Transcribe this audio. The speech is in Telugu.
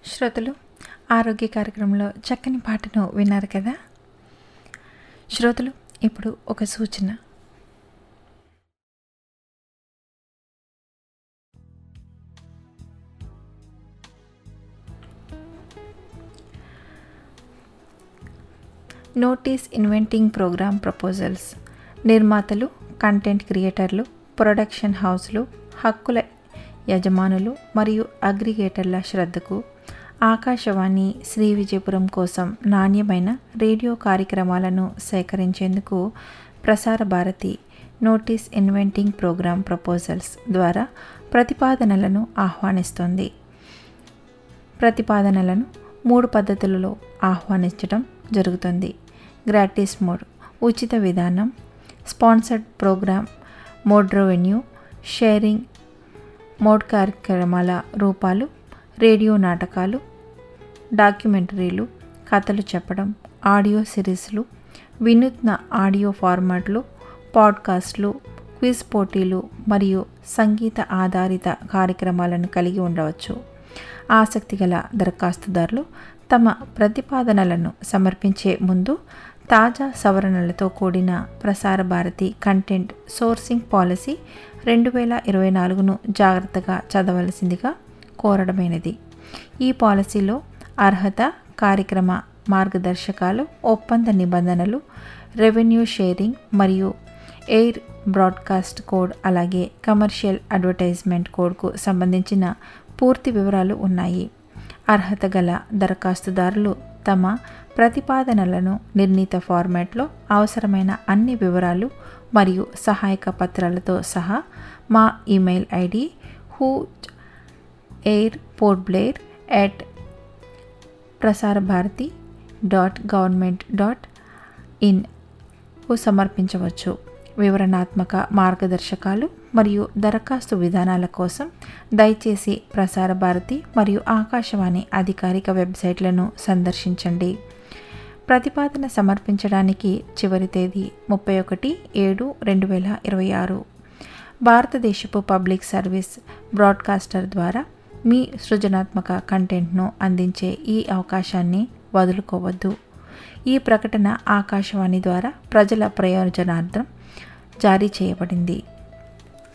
శ్రోతలు ఆరోగ్య కార్యక్రమంలో చక్కని పాటను విన్నారు కదా శ్రోతలు ఇప్పుడు ఒక సూచన నోటీస్ ఇన్వెంటింగ్ ప్రోగ్రామ్ ప్రపోజల్స్ నిర్మాతలు కంటెంట్ క్రియేటర్లు ప్రొడక్షన్ హౌస్లు హక్కుల యజమానులు మరియు అగ్రిగేటర్ల శ్రద్ధకు ఆకాశవాణి శ్రీ విజయపురం కోసం నాణ్యమైన రేడియో కార్యక్రమాలను సేకరించేందుకు Prasar Bharati notice inventing programme proposals ద్వారా ప్రతిపాదనలను ఆహ్వానిస్తోంది ప్రతిపాదనలను మూడు పద్ధతులలో ఆహ్వానించడం జరుగుతుంది గ్రాటిస్ మోడ్ ఉచిత విధానం sponsored programme mode revenue sharing mode కార్యక్రమాల రూపాలు రేడియో నాటకాలు డాక్యుమెంటరీలు కథలు చెప్పడం ఆడియో సిరీస్లు వినూత్న ఆడియో ఫార్మాట్లు పాడ్కాస్ట్లు క్విజ్ పోటీలు మరియు సంగీత ఆధారిత కార్యక్రమాలను కలిగి ఉండవచ్చు ఆసక్తిగల దరఖాస్తుదారులు తమ ప్రతిపాదనలను సమర్పించే ముందు తాజా సవరణలతో కూడిన ప్రసార భారతి కంటెంట్ సోర్సింగ్ పాలసీ రెండు వేల ఇరవై నాలుగును జాగ్రత్తగా చదవలసిందిగా కోరడమైనది ఈ పాలసీలో అర్హత కార్యక్రమ మార్గదర్శకాలు ఒప్పంద నిబంధనలు రెవెన్యూ షేరింగ్ మరియు ఎయిర్ బ్రాడ్కాస్ట్ కోడ్ అలాగే కమర్షియల్ అడ్వర్టైజ్మెంట్ కోడ్కు సంబంధించిన పూర్తి వివరాలు ఉన్నాయి అర్హత గల దరఖాస్తుదారులు తమ ప్రతిపాదనలను నిర్ణీత ఫార్మాట్లో అవసరమైన అన్ని వివరాలు మరియు సహాయక పత్రాలతో సహా మా ఈమెయిల్ ఐడి హూ air Port Blair at Prasar Bharati dot government dot ఇన్కు సమర్పించవచ్చు వివరణాత్మక మార్గదర్శకాలు మరియు దరఖాస్తు విధానాల కోసం దయచేసి ప్రసార భారతి మరియు ఆకాశవాణి అధికారిక వెబ్సైట్లను సందర్శించండి ప్రతిపాదన సమర్పించడానికి చివరి తేదీ ముప్పై ఒకటి ఏడు రెండు వేల ఇరవై ఆరు భారతదేశపు పబ్లిక్ సర్వీస్ బ్రాడ్కాస్టర్ ద్వారా మీ సృజనాత్మక కంటెంట్ను అందించే ఈ అవకాశాన్ని వదులుకోవద్దు ఈ ప్రకటన ఆకాశవాణి ద్వారా ప్రజల ప్రయోజనార్థం జారీ చేయబడింది